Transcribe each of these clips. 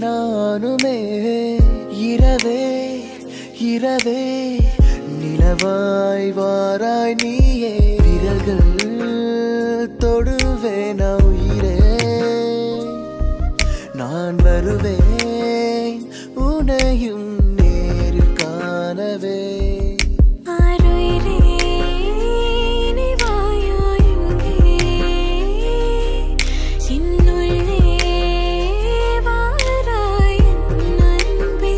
நானுமே இரவே இரவே நிலவாய் வாராய் நீயே விரல்கள் தொடுவே நான் உயிரே நான் வருவேன் உனையும் நேரில் காணவே ஆருயிரே நீ வாயோ எங்கே என்னுள்ளே வாராய் என் அன்பே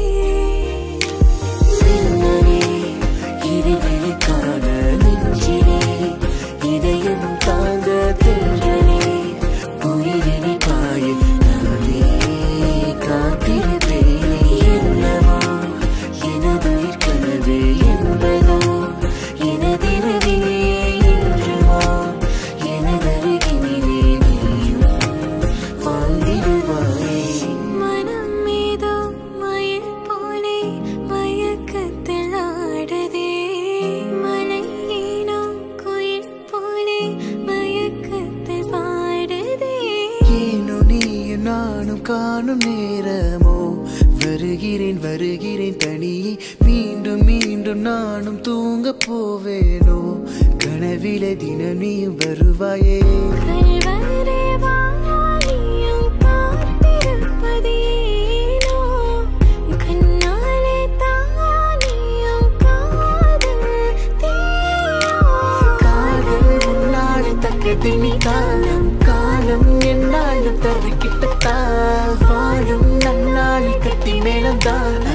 மின்னலே இறைவனை காண நெஞ்சிலே இதயம் தாங்க தென்றலே உயிரினை பாய நானே காத்திருப்பேனே என்னவோ எனதுயிர் கனவு என்பதோ எனதிரவே என்றுவோ எனதருகினிலே நீயும் வாழ்ந்திடுவாயே மனம் ஏதோ மயில் போலே மயக்கத்தில் ஆடுதே மலை ஏனோ குயில் போலே மயக்கத்தில் பாடுதே ஏனோ நீயும் நானும் காணும் நேரமோ வருகிறேன் வருகிறேன் தனியே மீண்டும் மீண்டும் நானும் தூங்க போவேனோ கனவிலே தினம் நீயும் வருவாயே கல்வரே வாழியும் காத்திருப்பதேனோ கண்ணாலே தானியும் காதல் தீயோ காதல் உன்னாலே தக்கது நீ காலம் காலம் என்னாலும் தருகிட்டத்தான் வாழும் நன்னாளி கட்டி மேளம் தான்